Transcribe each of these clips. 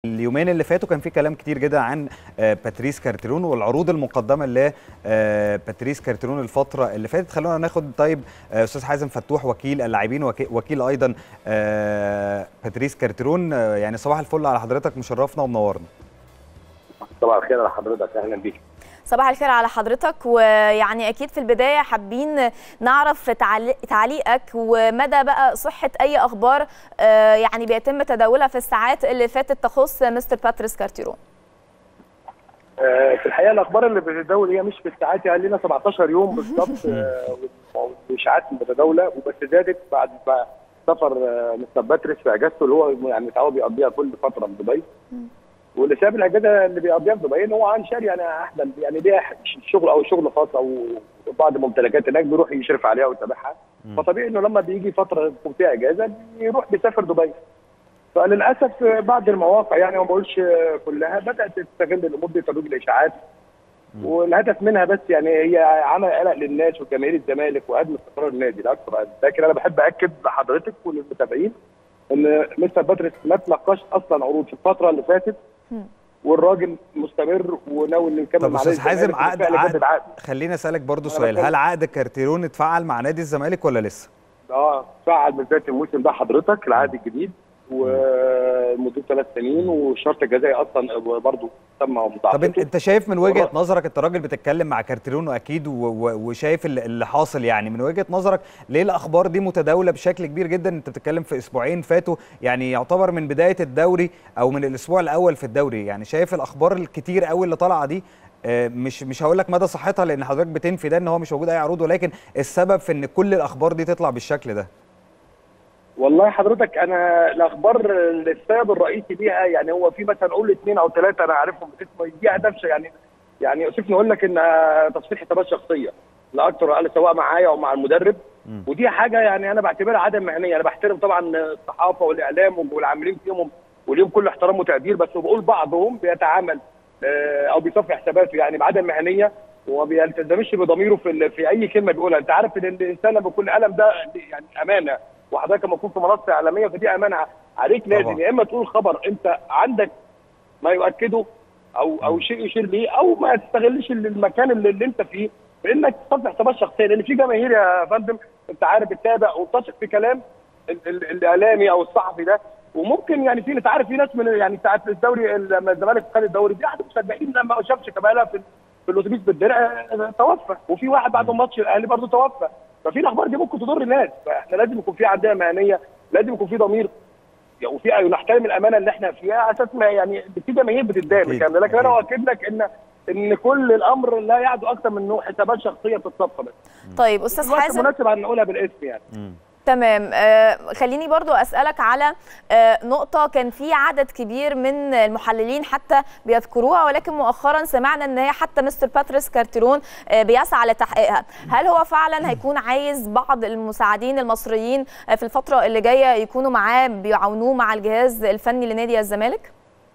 اليومين اللي فاتوا كان في كلام كتير جدا عن آه، باتريس كارتيرون والعروض المقدمه لباتريس كارتيرون الفتره اللي فاتت خلونا ناخد طيب آه، استاذ حازم فتوح وكيل اللاعبين وكي- وكيل ايضا آه، باتريس كارتيرون آه، يعني صباح الفل على حضرتك مشرفنا ومنورنا صباح الخير على حضرتك اهلا بيك صباح الخير على حضرتك ويعني اكيد في البدايه حابين نعرف تعليق- تعليقك ومدى بقى صحه اي اخبار آه، يعني بيتم تداولها في الساعات اللي فاتت تخص مستر باتريس كارتيرون آه، في الحقيقه الاخبار اللي بتتداول هي مش في الساعات يعني لنا 17 يوم بالظبط آه، واشاعات متداوله وبس زادت بعد بعد سفر آه، مستر باتريس في اجازته اللي هو يعني متعود بيقضيها كل فتره في دبي واللي ساب الاجازه اللي بيقضيها في دبي ان هو عن شاري يعني احلى يعني ليه شغل او شغل خاص او بعض الممتلكات هناك بيروح يشرف عليها ويتابعها فطبيعي انه لما بيجي فتره يكون فيها اجازه بيروح بيسافر دبي فللاسف بعض المواقع يعني ما بقولش كلها بدات تستغل الامور دي ترويج الاشاعات والهدف منها بس يعني هي عمل قلق للناس وجماهير الزمالك وهدم استقرار النادي لا اكثر لكن انا بحب اكد لحضرتك وللمتابعين ان مستر باتريس ما تلقاش اصلا عروض في الفتره اللي فاتت والراجل مستمر وناوي انه يكمل طب مع استاذ نادي حازم الزمالك عقد وبالفعل عقد جدد عقد خليني اسالك برضو أنا سؤال بتكلم. هل عقد كارتيرون اتفعل مع نادي الزمالك ولا لسه اه فعل بالذات الموسم ده حضرتك العقد الجديد ومدته ثلاث سنين والشرط الجزائي اصلا برضه تم طب انت مضاعفته انت شايف من وجهه والله- نظرك انت راجل بتتكلم مع كارتيرون واكيد و- و- وشايف اللي اللي حاصل يعني من وجهه نظرك ليه الاخبار دي متداوله بشكل كبير جدا انت بتتكلم في اسبوعين فاتوا يعني يعتبر من بدايه الدوري او من الاسبوع الاول في الدوري يعني شايف الاخبار الكتير قوي اللي طالعه دي آه، مش مش هقول لك مدى صحتها لان حضرتك بتنفي ده ان هو مش موجود اي عروض ولكن السبب في ان كل الاخبار دي تطلع بالشكل ده والله حضرتك انا الاخبار السبب الرئيسي ليها يعني هو في مثلا قول اثنين او ثلاثه انا عارفهم باسم دي اهداف يعني يعني اسفني اقول لك ان تصفيح حسابات شخصيه لا اكثر ولا أقل سواء معايا او مع المدرب ودي حاجه يعني انا بعتبرها عدم مهنيه انا بحترم طبعا الصحافه والاعلام والعاملين فيهم وليهم كل احترام وتقدير بس بقول بعضهم بيتعامل آه، او بيصفي حساباته يعني بعدم مهنيه وما بيلتزمش بضميره في ال- في اي كلمه بيقولها انت عارف ان الانسان لما يكون قلم ده يعني امانه وحضرتك لما تكون في منصه اعلاميه فدي امانه عليك لازم طبعا. يا اما تقول خبر انت عندك ما يؤكده او او شيء يشير ليه او ما تستغلش ال- المكان اللي, اللي انت فيه بانك تصفي حسابات شخصيه لان في جماهير يا فندم انت عارف بتتابع وبتثق في كلام ال- ال- الاعلامي او الصحفي ده وممكن يعني في انت عارف في ناس من يعني ساعات الدوري لما الزمالك خد الدوري في احد المشجعين لما ما شافش كمالة في في الاتوبيس بالدرع آه، توفى وفي واحد بعد ماتش الاهلي برضه توفى ففي الاخبار دي ممكن تضر الناس فاحنا لازم يكون في عندنا مهنيه لازم يكون في ضمير وفي نحترم الامانه اللي احنا فيها على اساس ما يعني في جماهير بتتضايق من أكيد، الكلام ده لكن انا أكيد. اؤكد لك ان ان كل الامر لا يعدو اكثر من انه حسابات شخصيه بتتصفى بس طيب استاذ الوقت حازم مناسب ان نقولها بالاسم يعني تمام آه خليني برضو أسألك على آه نقطة كان في عدد كبير من المحللين حتى بيذكروها ولكن مؤخرا سمعنا ان هي حتى مستر باتريس كارتيرون آه بيسعى لتحقيقها هل هو فعلا هيكون عايز بعض المساعدين المصريين آه في الفترة اللي جاية يكونوا معاه بيعاونوه مع الجهاز الفني لنادي الزمالك؟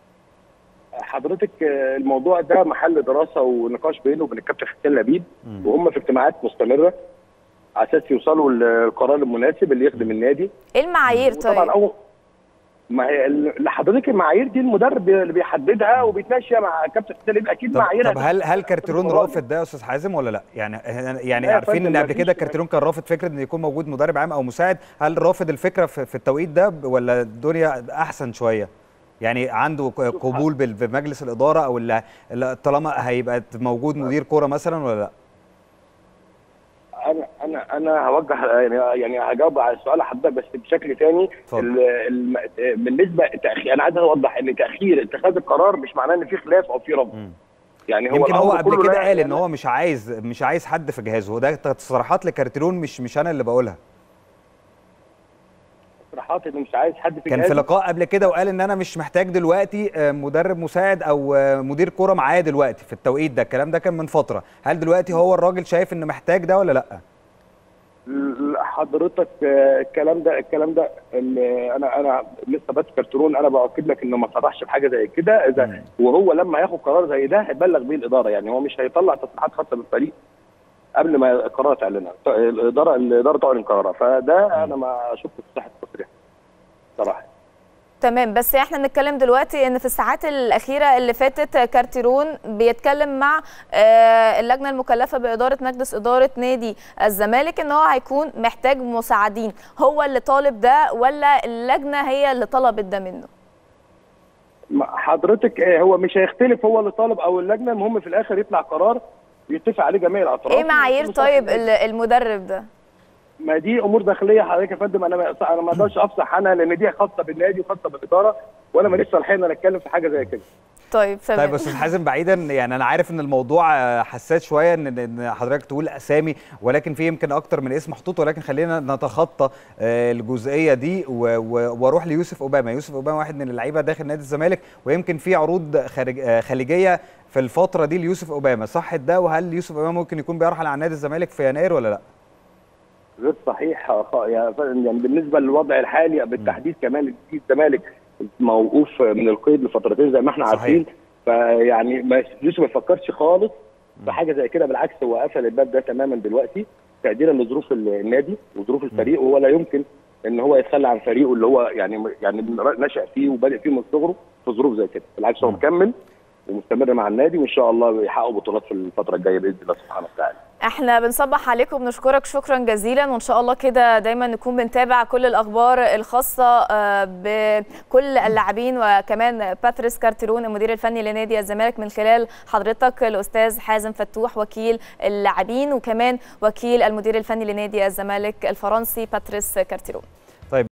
حضرتك آه، الموضوع ده محل دراسه ونقاش بينه وبين الكابتن حسين لبيب وهم في اجتماعات مستمره على اساس يوصلوا للقرار المناسب اللي يخدم النادي ايه المعايير طبعا طيب؟ اول ما هي ال- لحضرتك المعايير دي المدرب اللي بيحددها وبيتناقش فيها مع كابتن حسين لبيب اكيد طب, معاييرها طب هل هل كارتيرون المرة دي. رافض ده يا استاذ حازم ولا لا؟ يعني يعني لا يا عارفين فندم، ان قبل مفيش- كده كارتيرون كان رافض فكره ان يكون موجود مدرب عام او مساعد، هل رافض الفكره في, في التوقيت ده ب- ولا الدنيا احسن شويه؟ يعني عنده ق- قبول بال- بمجلس الاداره او اللي اللي طالما هيبقى موجود مدير كوره مثلا ولا لا؟ انا انا انا هوجه يعني يعني هجاوب على السؤال حضرتك بس بشكل تاني اتفضل. ال- الم- بالنسبه تاخير انا عايز اوضح ان تاخير اتخاذ القرار مش معناه ان في خلاف او في رفض مم. يعني هو يمكن هو الأمر قبل كله كده لا قال يعني ان هو مش عايز مش عايز حد في جهازه وده تصريحات لكارتيرون مش مش انا اللي بقولها تصريحات انه مش عايز حد في كان في جهازه. لقاء قبل كده وقال ان انا مش محتاج دلوقتي آه، مدرب مساعد او آه، مدير كوره معايا دلوقتي في التوقيت ده الكلام ده كان من فتره هل دلوقتي هو الراجل شايف انه محتاج ده ولا لا ل- حضرتك آه، الكلام ده الكلام ده ال- انا انا لسه بس كرتون انا باكد لك انه ما صرحش بحاجه زي كده اذا وهو لما ياخد قرار زي ده هيبلغ بيه الاداره يعني هو مش هيطلع تصريحات خاصه بالفريق قبل ما القرار تعلنها ط- الاداره الاداره تعلن قرارها فده انا ما شفتش صحه التصريح صراحه تمام بس احنا بنتكلم دلوقتي ان في الساعات الاخيره اللي فاتت كارتيرون بيتكلم مع آه، اللجنه المكلفه باداره مجلس اداره نادي الزمالك ان هو هيكون محتاج مساعدين هو اللي طالب ده ولا اللجنه هي اللي طلبت ده منه ما- حضرتك آه، هو مش هيختلف هو اللي طالب او اللجنه المهم في الاخر يطلع قرار يتفق عليه جميع الاطراف ايه معايير ويكون صالح طيب النادي. ال- المدرب ده ما دي امور داخليه حضرتك يا فندم انا ما انا ما اقدرش افصح عنها لان دي خاصه بالنادي وخاصه بالاداره وانا ماليش صلاحيه ان انا اتكلم في حاجه زي كده طيب تمام طيب استاذ حازم بعيدا يعني انا عارف ان الموضوع آه، حساس شويه ان ان حضرتك تقول اسامي ولكن في يمكن اكتر من اسم محطوط ولكن خلينا نتخطى آه، الجزئيه دي و- و- واروح ليوسف اوباما يوسف اوباما واحد من اللعيبه داخل نادي الزمالك ويمكن في عروض خارج آه، خليجيه في الفتره دي ليوسف اوباما صح ده وهل يوسف اوباما ممكن يكون بيرحل عن نادي الزمالك في يناير ولا لا غير صحيح آه، خ- يا فندم، يعني بالنسبه للوضع الحالي بالتحديد كمان في الزمالك موقوف من القيد لفترتين زي ما احنا صحيح. عارفين فيعني ما يوسف ما يفكرش خالص في حاجه زي كده بالعكس هو قفل الباب ده تماما دلوقتي تقديرا لظروف النادي وظروف الفريق وهو لا يمكن ان هو يتخلى عن فريقه اللي هو يعني يعني نشا فيه وبادئ فيه من صغره في ظروف زي كده بالعكس هو مم. مكمل ومستمر مع النادي وان شاء الله يحققوا بطولات في الفتره الجايه باذن الله سبحانه وتعالى احنا بنصبح عليكم وبنشكرك شكرا جزيلا وان شاء الله كده دايما نكون بنتابع كل الاخبار الخاصه آه، بكل اللاعبين وكمان باتريس كارتيرون المدير الفني لنادي الزمالك من خلال حضرتك الاستاذ حازم فتوح وكيل اللاعبين وكمان وكيل المدير الفني لنادي الزمالك الفرنسي باتريس كارتيرون